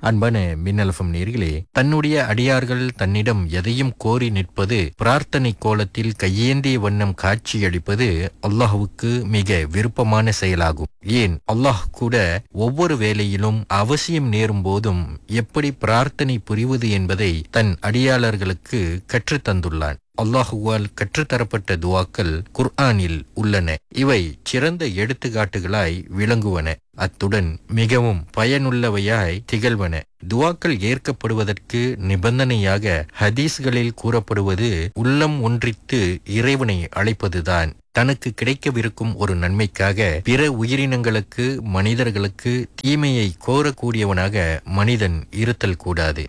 அன்பான மின்னலஃபம் நேர்களே தன்னுடைய அடியார்கள் தன்னிடம் எதையும் கோரி நிற்பது பிரார்த்தனை கோலத்தில் கையேந்திய வண்ணம் காட்சியளிப்பது அல்லாஹுவுக்கு மிக விருப்பமான செயலாகும் ஏன் அல்லாஹ் கூட ஒவ்வொரு வேளையிலும் அவசியம் நேரும் போதும் எப்படி பிரார்த்தனை புரிவது என்பதை தன் அடியாளர்களுக்கு கற்றுத் தந்துள்ளான் அல்லாஹுவால் கற்றுத்தரப்பட்ட துவாக்கள் குர்ஆனில் உள்ளன இவை சிறந்த எடுத்துக்காட்டுகளாய் விளங்குவன அத்துடன் மிகவும் பயனுள்ளவையாய் திகழ்வன துவாக்கள் ஏற்கப்படுவதற்கு நிபந்தனையாக ஹதீஸ்களில் கூறப்படுவது உள்ளம் ஒன்றித்து இறைவனை அழைப்பதுதான் தனக்கு கிடைக்கவிருக்கும் ஒரு நன்மைக்காக பிற உயிரினங்களுக்கு மனிதர்களுக்கு தீமையை கோரக்கூடியவனாக மனிதன் இருத்தல் கூடாது